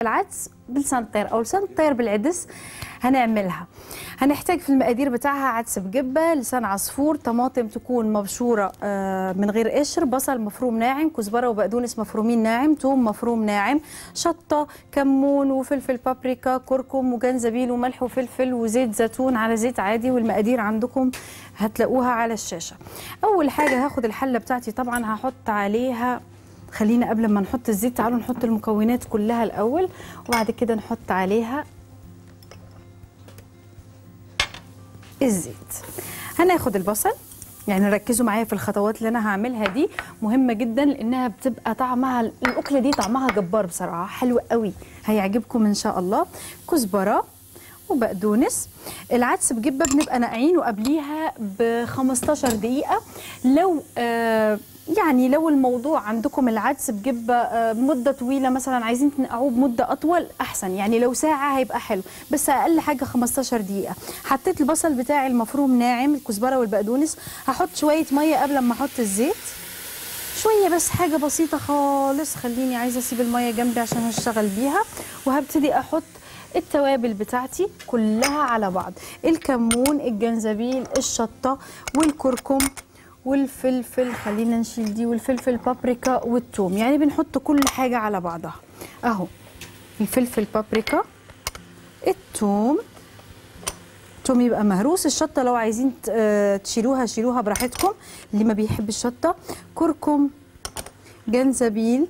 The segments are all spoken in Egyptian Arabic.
العدس بلسان الطير او لسان الطير بالعدس هنعملها هنحتاج في المقادير بتاعها عدس بجبه لسان عصفور طماطم تكون مبشوره آه، من غير قشر بصل مفروم ناعم كزبره وبقدونس مفرومين ناعم توم مفروم ناعم شطه كمون وفلفل بابريكا كركم وجنزبيل وملح وفلفل وزيت زيتون على زيت عادي والمقادير عندكم هتلاقوها على الشاشه اول حاجه هاخد الحله بتاعتي طبعا هحط عليها خلينا قبل ما نحط الزيت تعالوا نحط المكونات كلها الاول وبعد كده نحط عليها الزيت هناخد البصل يعني ركزوا معايا في الخطوات اللي انا هعملها دي مهمه جدا لانها بتبقى طعمها الاكله دي طعمها جبار بصراحه حلو قوي هيعجبكم ان شاء الله كزبره وبقدونس العدس بجبه بنبقى ناقعينه قبليها ب 15 دقيقه لو آه يعني لو الموضوع عندكم العدس بجبه آه، مده طويله مثلا عايزين تنقعوه بمده اطول احسن يعني لو ساعه هيبقى حلو بس اقل حاجه 15 دقيقه حطيت البصل بتاعي المفروم ناعم الكزبره والبقدونس هحط شويه ميه قبل ما احط الزيت شويه بس حاجه بسيطه خالص خليني عايزه اسيب الميه جنبي عشان هشتغل بيها وهبتدي احط التوابل بتاعتي كلها على بعض الكمون الجنزبيل الشطه والكركم والفلفل خلينا نشيل دي والفلفل بابريكا والثوم يعني بنحط كل حاجه على بعضها اهو الفلفل بابريكا الثوم الثوم يبقى مهروس الشطه لو عايزين ت- آه، تشيلوها شيلوها براحتكم اللي ما بيحب الشطه كركم جنزبيل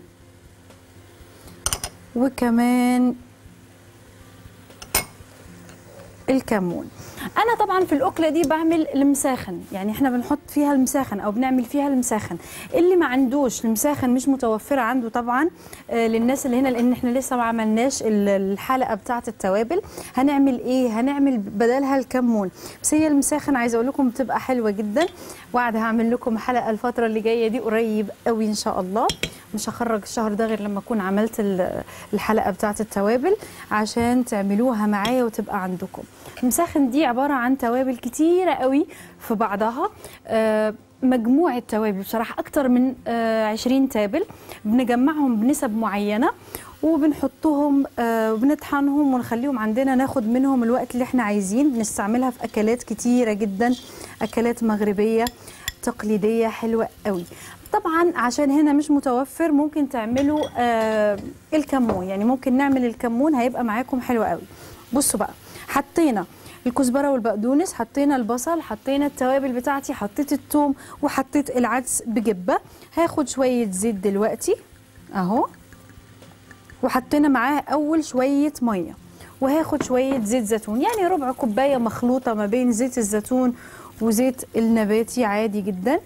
وكمان الكمون انا طبعا في الاكله دي بعمل المساخن يعني احنا بنحط فيها المساخن او بنعمل فيها المساخن اللي ما عندوش المساخن مش متوفره عنده طبعا آه للناس اللي هنا لان احنا لسه ما عملناش ال- الحلقه بتاعه التوابل هنعمل ايه هنعمل بدلها الكمون بس هي المساخن عايزه اقول لكم بتبقى حلوه جدا وقاعده هعمل لكم حلقه الفتره اللي جايه دي قريب قوي ان شاء الله مش هخرج الشهر ده غير لما اكون عملت ال- الحلقه بتاعه التوابل عشان تعملوها معايا وتبقى عندكم المساخن دي عباره عن توابل كتيره قوي في بعضها آه، مجموعه توابل بصراحه اكتر من آه، 20 تابل بنجمعهم بنسب معينه وبنحطهم آه، وبنطحنهم ونخليهم عندنا ناخد منهم الوقت اللي احنا عايزين بنستعملها في اكلات كتيره جدا اكلات مغربيه تقليديه حلوه قوي طبعا عشان هنا مش متوفر ممكن تعملوا آه الكمون يعني ممكن نعمل الكمون هيبقى معاكم حلو قوي بصوا بقى حطينا الكزبره والبقدونس حطينا البصل حطينا التوابل بتاعتي حطيت الثوم وحطيت العدس بجبه هاخد شويه زيت دلوقتي اهو وحطينا معاه اول شويه ميه وهاخد شويه زيت زيتون يعني ربع كوبايه مخلوطه ما بين زيت الزيتون وزيت النباتي عادي جدا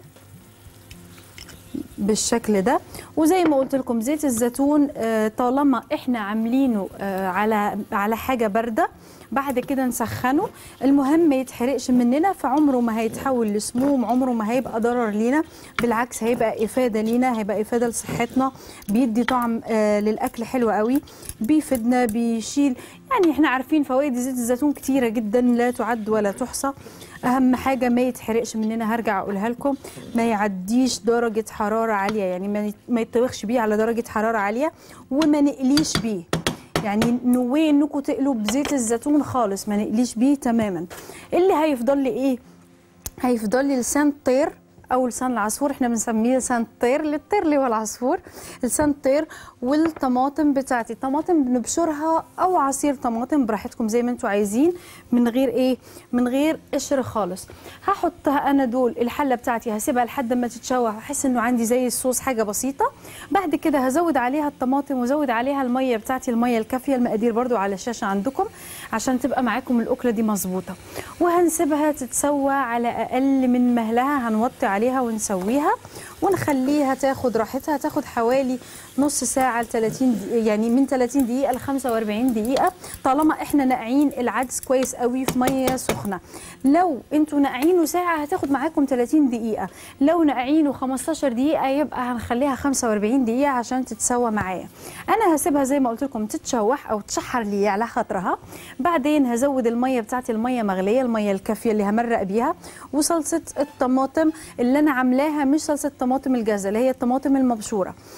بالشكل ده وزي ما قلت لكم زيت الزيتون آه، طالما احنا عاملينه آه، على على حاجه بارده بعد كده نسخنه المهم ما يتحرقش مننا فعمره ما هيتحول لسموم عمره ما هيبقى ضرر لينا بالعكس هيبقى افاده لينا هيبقى افاده لصحتنا بيدي طعم آه، للاكل حلو قوي بيفيدنا بيشيل يعني احنا عارفين فوائد زيت الزيتون كتيره جدا لا تعد ولا تحصى اهم حاجه ما يتحرقش مننا هرجع اقولها لكم ما يعديش درجه حراره عاليه يعني ما يت- ما يتطبخش بيه على درجه حراره عاليه وما نقليش بيه يعني نوي انكم تقلوا بزيت الزيتون خالص ما نقليش بيه تماما اللي هيفضل لي ايه هيفضل لي لسان الطير او لسان العصفور احنا بنسميه لسان الطير للطير اللي هو العصفور لسان الطير والطماطم بتاعتي الطماطم بنبشرها او عصير طماطم براحتكم زي ما انتم عايزين من غير ايه من غير قشر خالص هحطها انا دول الحله بتاعتي هسيبها لحد ما تتشوح واحس انه عندي زي الصوص حاجه بسيطه بعد كده هزود عليها الطماطم وزود عليها الميه بتاعتي الميه الكافيه المقادير برضو على الشاشه عندكم عشان تبقى معاكم الاكله دي مظبوطه وهنسيبها تتسوى على اقل من مهلها هنوطي عليها ونسويها ونخليها تاخد راحتها تاخد حوالي نص ساعه ل 30 دقيقة يعني من 30 دقيقه ل 45 دقيقه طالما احنا ناقعين العدس كويس قوي في ميه سخنه لو انتوا ناقعينه ساعه هتاخد معاكم 30 دقيقه لو ناقعينه 15 دقيقه يبقى هنخليها 45 دقيقه عشان تتسوى معايا انا هسيبها زي ما قلت لكم تتشوح او تشحر لي على خاطرها بعدين هزود الميه بتاعتي الميه مغليه الميه الكافيه اللي همرق بيها وصلصه الطماطم اللي انا عاملاها مش صلصه طماطم الجاهزه اللي هي الطماطم المبشوره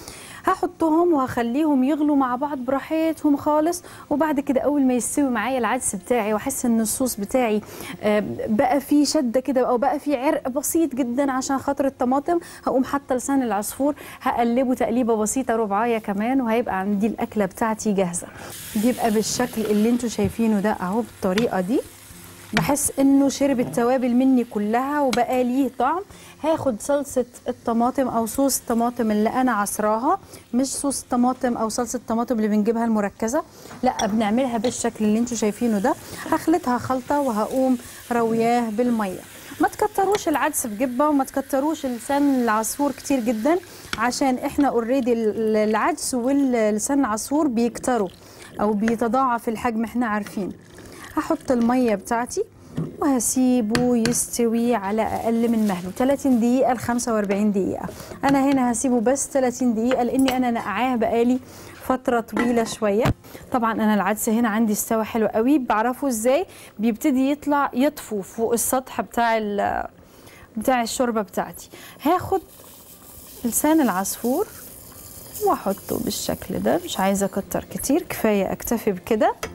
هحطهم وهخليهم يغلوا مع بعض براحتهم خالص وبعد كده اول ما يستوي معايا العدس بتاعي واحس ان الصوص بتاعي آه، بقى فيه شده كده او بقى فيه عرق بسيط جدا عشان خاطر الطماطم هقوم حاطه لسان العصفور هقلبه تقليبه بسيطه ربعايه كمان وهيبقى عندي الاكله بتاعتي جاهزه بيبقى بالشكل اللي انتوا شايفينه ده اهو بالطريقه دي بحس انه شرب التوابل مني كلها وبقى ليه طعم هاخد صلصه الطماطم او صوص الطماطم اللي انا عصراها مش صوص الطماطم او صلصه الطماطم اللي بنجيبها المركزه لا بنعملها بالشكل اللي انتوا شايفينه ده هخلطها خلطه وهقوم روياه بالميه ما تكتروش العدس بجبه وما تكتروش لسان العصفور كتير جدا عشان احنا اوريدي العدس واللسان العصفور بيكتروا او بيتضاعف الحجم احنا عارفين هحط الميه بتاعتي وهسيبه يستوي على اقل من مهله 30 دقيقه ل 45 دقيقه انا هنا هسيبه بس 30 دقيقه لاني انا نقعاه بقالي فتره طويله شويه طبعا انا العدس هنا عندي استوى حلو قوي بعرفه ازاي بيبتدي يطلع يطفو فوق السطح بتاع ال- بتاع الشوربه بتاعتي هاخد لسان العصفور واحطه بالشكل ده مش عايزه اكتر كتير كفايه اكتفي بكده